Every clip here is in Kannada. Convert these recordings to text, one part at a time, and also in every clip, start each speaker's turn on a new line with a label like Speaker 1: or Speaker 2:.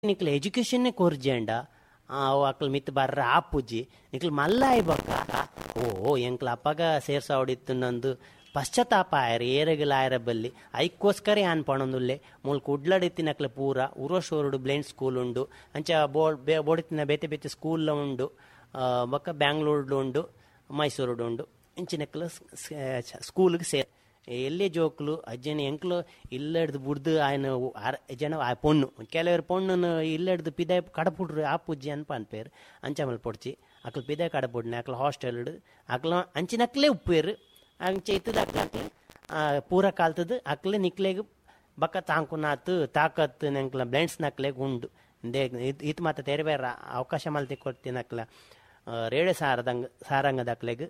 Speaker 1: ನಿಕ್ಲ ಎಜುಕೇಶನ್ನೇ ಕೋರ್ಜೆಂಡ ಅವು ಅಕ್ಲ ಮಿತ್ ಬರ್ರ ಆಪುಜಿ ನಿಕ್ಲ ಮಲ್ಲ ಬಕ್ಕ ಓ ಎಂಕ್ಲ ಅಪ್ಪಗ ಸೇರ್ಸ ಹೊಡಿತ್ತು ನಂದು ಪಶ್ಚಾತ್ತಾಪ ಆಯ್ರ ಏರಗಲ ಆಯ್ರ ಬಲ್ಲಿ ಐಕ್ಕೋಸ್ಕರ ಯಾನ್ ಪಣೊಂದುಲ್ಲೆ ಮೂಲ್ ಕುಡ್ಲಡಿತ್ತಿನಕ್ಲ ಪೂರ ಉರೋಶೋರುಡು ಬ್ಲೈಂಡ್ ಸ್ಕೂಲ್ ಉಂಡು ಅಂಚ ಬೋಡ್ ಬೋಡಿತ್ತಿನ ಬೇತೆ ಬೇತೆ ಸ್ಕೂಲ್ ಉಂಡು ಆ, ಬೊಕ್ಕ ಬ್ಯಾಂಗ್ಳೂರ್ಡು ಉಂಡು ಮೈಸೂರುಡು ಉಂಡು ಇಂಚಿನಕ್ಲ ಸ್ಕೂಲ್ಗೆ ಸೇರ್ ಎಲ್ಲೇ ಜೋಕ್ಲು ಅಜ್ಜನ ಎಂಕ್ಲು ಇಲ್ಲಡ್ದು ಬುಡ್ದು ఆయన ಅರ- ಜನ ಆ ಪೊಣ್ಣು ಕೆಲವರು ಪೊಣ್ಣು ಇಲ್ಲಡ್ದು ಪಿದಾಯ ಕಡಪುಡ್ರು ಆ ಪೂಜ್ಜಿ ಅನ್ಪ ಅನ್ಪೇರು ಅಂಚಮಲ್ ಪೊಡ್ಚಿ ಅಕ್ಲು ಪಿದಾಯ ಕಡಪುಡ್ನೆ ಅಕ್ಲ ಹಾಸ್ಟೆಲ್ ಅಕ್ಲ ಅಂಚಿನಕ್ಲೇ ಉಪ್ಪೇರು ಅಂಚ ಇತ್ತದ ಅಕ್ಲ ಅಕ್ಲೆ ಪೂರ ಕಾಲ್ತದ ಅಕ್ಲೆ ನಿಕ್ಲೆಗ್ ಬಕ್ಕ ತಾಂಕುನಾತ್ ತಾಕತ್ ನೆಂಕ್ಲ ಬ್ಲೈಂಡ್ಸ್ ನಕ್ಲೆಗ್ ಉಂಡು ದೇ ಇತ್ ಮಾತ ತೆರೆ ಬೇರೆ ಅವಕಾಶ ಮಲ್ತಿ ಕೊಡ್ತೀನಕ್ಲ ರೇಳೆ ಸಾರದಂಗ ಸಾರಂಗದಕ್ಲೆಗ್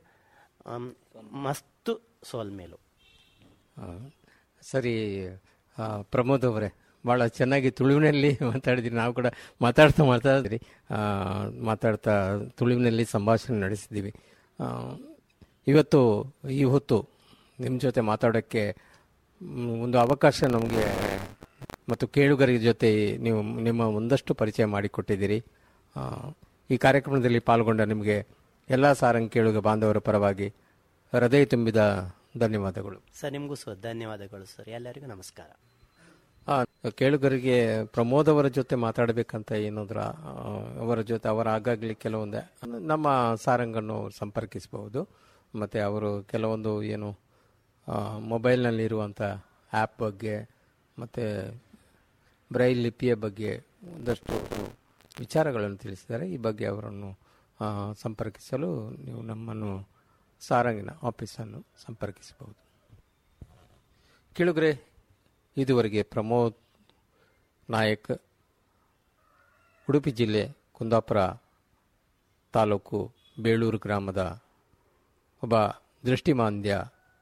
Speaker 1: ಮಸ್ತು ಸೋಲ್ ಮೇಲು
Speaker 2: ಆ, ಸರಿ ಆ, ಪ್ರಮೋದ್ ಅವರೇ ಭಾಳ ಚೆನ್ನಾಗಿ ತುಳುವಿನಲ್ಲಿ ಮಾತಾಡಿದ್ರಿ ನಾವು ಕೂಡ ಮಾತಾಡ್ತಾ ಮಾತಾಡಿದ್ರಿ ಆ, ಮಾತಾಡ್ತಾ ತುಳುವಿನಲ್ಲಿ ಸಂಭಾಷಣೆ ನಡೆಸಿದ್ದೀವಿ ಆ, ಇವತ್ತು ಈ ಹೊತ್ತು ನಿಮ್ಮ ಜೊತೆ ಮಾತಾಡೋಕ್ಕೆ ಮ್, ಒಂದು ಅವಕಾಶ ನಮಗೆ ಮತ್ತು ಕೇಳುಗರ ಜೊತೆ ನೀವು ನಿಮ್ಮ ಒಂದಷ್ಟು ಪರಿಚಯ ಮಾಡಿಕೊಟ್ಟಿದ್ದೀರಿ ಆ, ಈ ಕಾರ್ಯಕ್ರಮದಲ್ಲಿ ಪಾಲ್ಗೊಂಡ ನಿಮಗೆ ಎಲ್ಲ ಸಾರಂಗ್ ಕೇಳುಗ ಬಾಂಧವರ ಪರವಾಗಿ ಹೃದಯ ತುಂಬಿದ ಧನ್ಯವಾದಗಳು
Speaker 1: ಸರ್ ನಿಮಗೂ ಸರ್ ಧನ್ಯವಾದಗಳು ಸರ್ ಎಲ್ಲರಿಗೂ ನಮಸ್ಕಾರ
Speaker 2: ಆ, ಕೇಳುಗರಿಗೆ ಪ್ರಮೋದ್ ಅವರ ಜೊತೆ ಮಾತಾಡಬೇಕಂತ ಏನಾದ್ರ ಆ, ಅವರ ಜೊತೆ ಅವರ ಆಗಾಗ್ಲಿ ಕೆಲವೊಂದು ನಮ್ಮ ಸಾರಂಗನ್ನು ಸಂಪರ್ಕಿಸಬಹುದು ಮತ್ತು ಅವರು ಕೆಲವೊಂದು ಏನು ಆ, ಮೊಬೈಲ್ನಲ್ಲಿರುವಂಥ ಆ್ಯಪ್ ಬಗ್ಗೆ ಮತ್ತು ಬ್ರೈಲ್ ಲಿಪಿಯ ಬಗ್ಗೆ ಒಂದಷ್ಟು ವಿಚಾರಗಳನ್ನು ತಿಳಿಸಿದ್ದಾರೆ ಈ ಬಗ್ಗೆ ಅವರನ್ನು ಆ, ಸಂಪರ್ಕಿಸಲು ನೀವು ನಮ್ಮನ್ನು ಸಾರಂಗಿನ ಆಫೀಸನ್ನು ಸಂಪರ್ಕಿಸಬಹುದು ಕೇಳುಗರೆ ಇದುವರೆಗೆ ಪ್ರಮೋದ್ ನಾಯಕ್ ಉಡುಪಿ ಜಿಲ್ಲೆ ಕುಂದಾಪುರ ತಾಲೂಕು ಬೇಳೂರು ಗ್ರಾಮದ ಒಬ್ಬ ದೃಷ್ಟಿಮಾಂದ್ಯ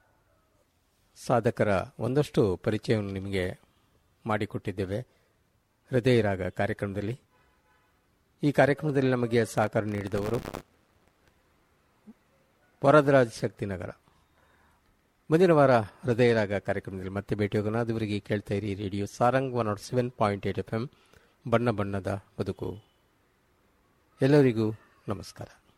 Speaker 2: ಸಾಧಕರ ಒಂದಷ್ಟು ಪರಿಚಯವನ್ನು ನಿಮಗೆ ಮಾಡಿಕೊಟ್ಟಿದ್ದೇವೆ ಹೃದಯ ರಾಗ ಕಾರ್ಯಕ್ರಮದಲ್ಲಿ ಈ ಕಾರ್ಯಕ್ರಮದಲ್ಲಿ ನಮಗೆ ಸಹಕಾರ ನೀಡಿದವರು ವರದರಾಜ್ ಶಕ್ತಿನಗರ ಮುಂದಿನ ವಾರ ಹೃದಯ ರಾಗ ಕಾರ್ಯಕ್ರಮದಲ್ಲಿ ಮತ್ತೆ ಭೇಟಿಯಾಗೋಣ ಅದುವರೆಗೆ ಕೇಳ್ತಾ ಇರಿ radio Sarang one nought seven point eight F M ಬಣ್ಣ ಬಣ್ಣದ ಬದುಕು ಎಲ್ಲರಿಗೂ ನಮಸ್ಕಾರ